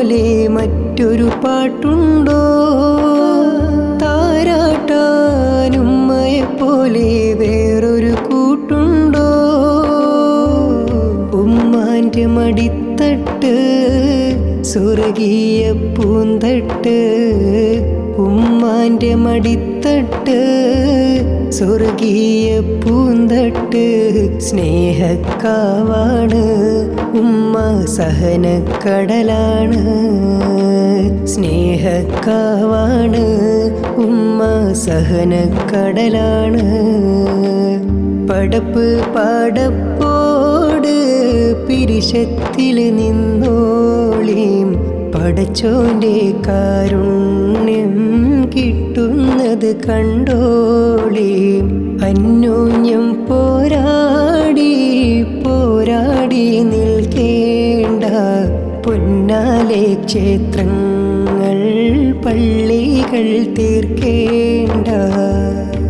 പോലെ മറ്റൊരു പാട്ടുണ്ടോ താരാട്ടാനുമ്മയെ പോലെ വേറൊരു കൂട്ടുണ്ടോ ഉമ്മാന്റെ മടിത്തട്ട് സ്വർഗീയ പൂന്തട്ട് ഉമ്മാന്റെ മടിത്തട്ട് സ്വർഗീയ പൂന്തട്ട് സ്നേഹക്കാവാണ് ഉമ്മ സഹനക്കടലാണ് സ്നേഹക്കാവാണ് ഉമ്മ സഹനക്കടലാണ് പടപ്പ് പടപ്പോട് പിരിശത്തിൽ നിന്നോളിയും പടച്ചോന്റെ കാരുണ്യം കിട്ടുന്നത് കണ്ടോളിയും അന്യോന്യം പോരാടി പോരാടി നിൽക്കേണ്ട പൊന്നാലെ ക്ഷേത്രങ്ങൾ പള്ളികൾ തീർക്കേണ്ട